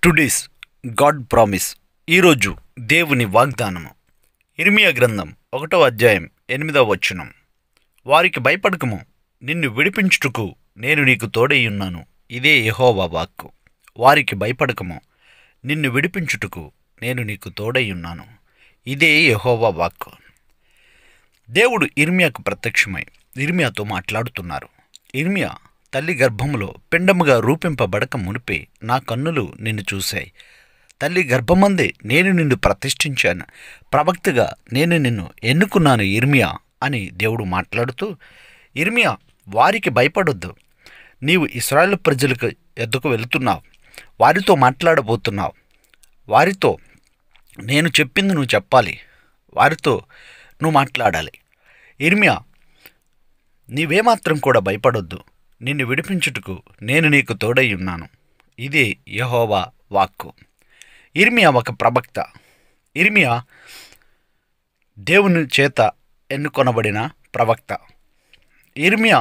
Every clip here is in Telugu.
టుడేస్ గాడ్ ప్రామిస్ ఈరోజు దేవుని వాగ్దానము ఇర్మియా గ్రంథం ఒకటో అధ్యాయం ఎనిమిదవ వచనం వారికి భయపడకము నిన్ను విడిపించుటకు నేను నీకు తోడైయున్నాను ఇదే యెహోవా వాక్కు వారికి భయపడకము నిన్ను విడిపించుటకు నేను నీకు తోడైయున్నాను ఇదే యెహోవా వాక్కు దేవుడు ఇర్మియాకు ప్రత్యక్షమై ఇర్మియాతో మాట్లాడుతున్నారు ఇర్మియా తల్లి గర్భములో పిండముగా రూపింపబడక మునిపే నా కన్నులు నిన్ను చూశాయి తల్లి గర్భమందే నేను నిన్ను ప్రతిష్ఠించాను ప్రవక్తగా నేను నిన్ను ఎన్నుకున్నాను ఇర్మియా అని దేవుడు మాట్లాడుతూ ఇర్మియా వారికి భయపడొద్దు నీవు ఇస్రాయేల్ ప్రజలకు ఎద్దుకు వెళుతున్నావు వారితో మాట్లాడబోతున్నావు వారితో నేను చెప్పింది నువ్వు చెప్పాలి వారితో నువ్వు మాట్లాడాలి ఇర్మియా నీవేమాత్రం కూడా భయపడొద్దు నిన్ను విడిపించుటకు నేను నీకు తోడై ఉన్నాను ఇదే యహోవా వాక్కు ఇర్మియా ఒక ప్రవక్త ఇర్మియా దేవుని చేత ఎన్నుకొనబడిన ప్రవక్త ఇర్మియా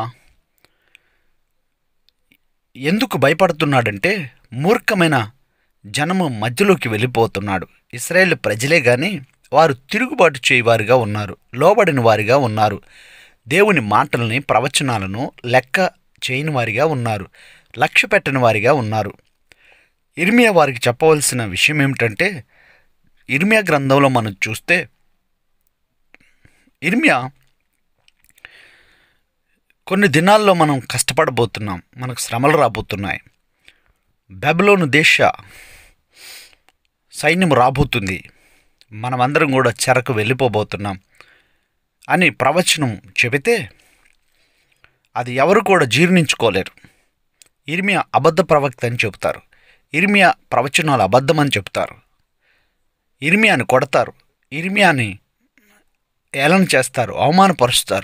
ఎందుకు భయపడుతున్నాడంటే మూర్ఖమైన జనము మధ్యలోకి వెళ్ళిపోతున్నాడు ఇస్రాయేల్ ప్రజలే గాని వారు తిరుగుబాటు చేయవారిగా ఉన్నారు లోబడిన వారిగా ఉన్నారు దేవుని మాటల్ని ప్రవచనాలను లెక్క చేయని వారిగా ఉన్నారు లక్ష్య పెట్టని వారిగా ఉన్నారు ఇర్మియా వారికి చెప్పవలసిన విషయం ఏమిటంటే ఇర్మియా గ్రంథంలో మనం చూస్తే ఇర్మియా కొన్ని దినాల్లో మనం కష్టపడబోతున్నాం మనకు శ్రమలు రాబోతున్నాయి బెబలోను దేశ సైన్యం రాబోతుంది మనమందరం కూడా చెరకు వెళ్ళిపోబోతున్నాం అని ప్రవచనం చెబితే అది ఎవరు కూడా జీర్ణించుకోలేరు ఇర్మియా అబద్ధ ప్రవక్త అని చెబుతారు ఇర్మియా ప్రవచనాలు అబద్ధమని చెప్తారు ఇర్మియాని కొడతారు ఇర్మియాని ఏలన చేస్తారు అవమానపరుస్తారు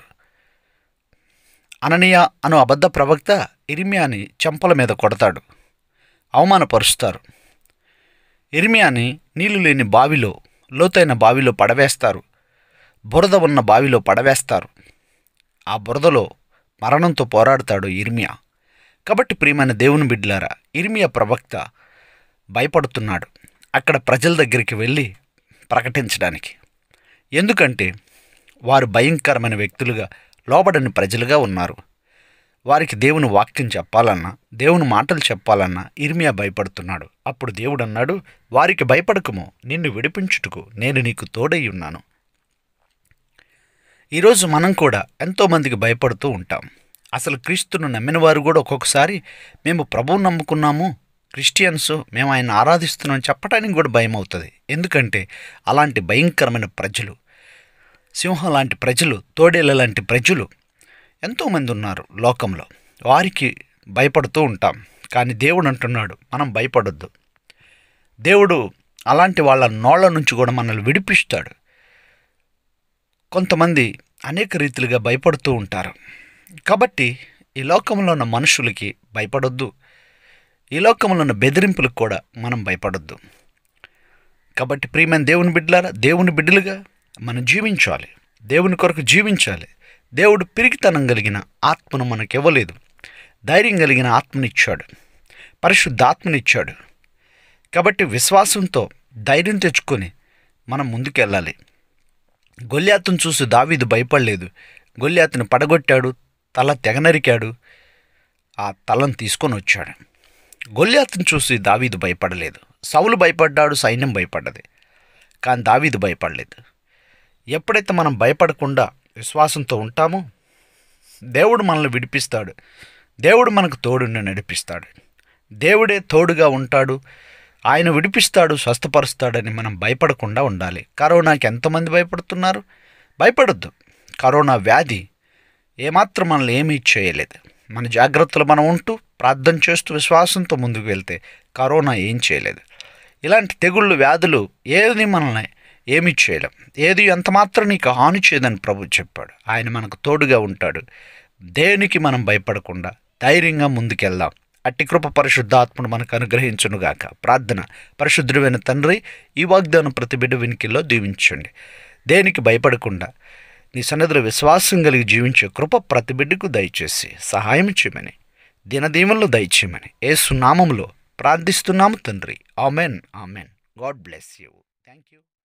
అననీయ అను అబద్ధ ప్రవక్త ఇర్మియాని చెంపల మీద కొడతాడు అవమానపరుస్తారు ఇర్మియాని నీళ్లు లేని బావిలో లోతైన బావిలో పడవేస్తారు బురద ఉన్న బావిలో పడవేస్తారు ఆ బురదలో మరణంతో పోరాడతాడు ఇర్మియా కాబట్టి ప్రియమైన దేవుని బిడ్డలారా ఇర్మియా ప్రవక్త భయపడుతున్నాడు అక్కడ ప్రజల దగ్గరికి వెళ్ళి ప్రకటించడానికి ఎందుకంటే వారు భయంకరమైన వ్యక్తులుగా లోబడని ప్రజలుగా ఉన్నారు వారికి దేవుని వాక్యం చెప్పాలన్నా దేవుని మాటలు చెప్పాలన్నా ఇర్మియా భయపడుతున్నాడు అప్పుడు దేవుడు అన్నాడు వారికి భయపడకము నిన్ను విడిపించుటకు నేను నీకు తోడై ఉన్నాను ఈరోజు మనం కూడా ఎంతోమందికి భయపడుతూ ఉంటాం అసలు క్రీస్తును నమ్మిన వారు కూడా ఒక్కొక్కసారి మేము ప్రభువు నమ్ముకున్నాము క్రిస్టియన్స్ మేము ఆయన ఆరాధిస్తున్నాం చెప్పడానికి కూడా భయం అవుతుంది ఎందుకంటే అలాంటి భయంకరమైన ప్రజలు సింహం లాంటి ప్రజలు తోడేళ్ళ లాంటి ప్రజలు ఎంతోమంది ఉన్నారు లోకంలో వారికి భయపడుతూ ఉంటాం కానీ దేవుడు అంటున్నాడు మనం భయపడొద్దు దేవుడు అలాంటి వాళ్ళ నోళ్ళ నుంచి కూడా మనల్ని విడిపిస్తాడు కొంతమంది అనేక రీతిలుగా భయపడుతూ ఉంటారు కాబట్టి ఈ లోకంలో ఉన్న మనుషులకి భయపడొద్దు ఈ లోకంలో ఉన్న బెదిరింపులకు కూడా మనం భయపడొద్దు కాబట్టి ప్రియమైన దేవుని బిడ్డలారా దేవుని బిడ్డలుగా మనం జీవించాలి దేవుని కొరకు జీవించాలి దేవుడు పిరికితనం కలిగిన ఆత్మను మనకు ఇవ్వలేదు ధైర్యం కలిగిన ఆత్మనిచ్చాడు పరిశుద్ధాత్మనిచ్చాడు కాబట్టి విశ్వాసంతో ధైర్యం తెచ్చుకొని మనం ముందుకెళ్ళాలి గొల్యాతును చూసి దావీదు భయపడలేదు గొల్యాతుని పడగొట్టాడు తల తెగనరికాడు ఆ తలను తీసుకొని వచ్చాడు గొల్యాతుని చూసి దావీదు భయపడలేదు సౌలు భయపడ్డాడు సైన్యం భయపడ్డది కానీ దావీదు భయపడలేదు ఎప్పుడైతే మనం భయపడకుండా విశ్వాసంతో ఉంటామో దేవుడు మనల్ని విడిపిస్తాడు దేవుడు మనకు తోడుని నడిపిస్తాడు దేవుడే తోడుగా ఉంటాడు ఆయన విడిపిస్తాడు స్వస్థపరుస్తాడని మనం భయపడకుండా ఉండాలి కరోనాకి ఎంతమంది భయపడుతున్నారు భయపడొద్దు కరోనా వ్యాధి ఏమాత్రం మనల్ని ఏమీ చేయలేదు మన జాగ్రత్తలు మనం ఉంటూ ప్రార్థన చేస్తూ విశ్వాసంతో ముందుకు వెళ్తే కరోనా ఏం చేయలేదు ఇలాంటి తెగుళ్ళు వ్యాధులు ఏది మనల్ని ఏమీ చేయలేం ఏది ఎంత మాత్రం నీకు హాని చేయదని ప్రభు చెప్పాడు ఆయన మనకు తోడుగా ఉంటాడు దేనికి మనం భయపడకుండా ధైర్యంగా ముందుకెళ్దాం అట్టి కృప పరిశుద్ధాత్మను మనకు అనుగ్రహించునుగాక ప్రార్థన పరిశుద్ధుడైన తండ్రి ఈ వాగ్దానం ప్రతి బిడ్డ వినికిల్లో దీవించండి దేనికి భయపడకుండా నీ సన్నిధిలో విశ్వాసం కలిగి జీవించే కృప ప్రతి బిడ్డకు దయచేసి సహాయం చేయమని దినదీవెనలు దయచేయమని ఏసు నామములో ప్రార్థిస్తున్నాము తండ్రి amen amen God bless you thank you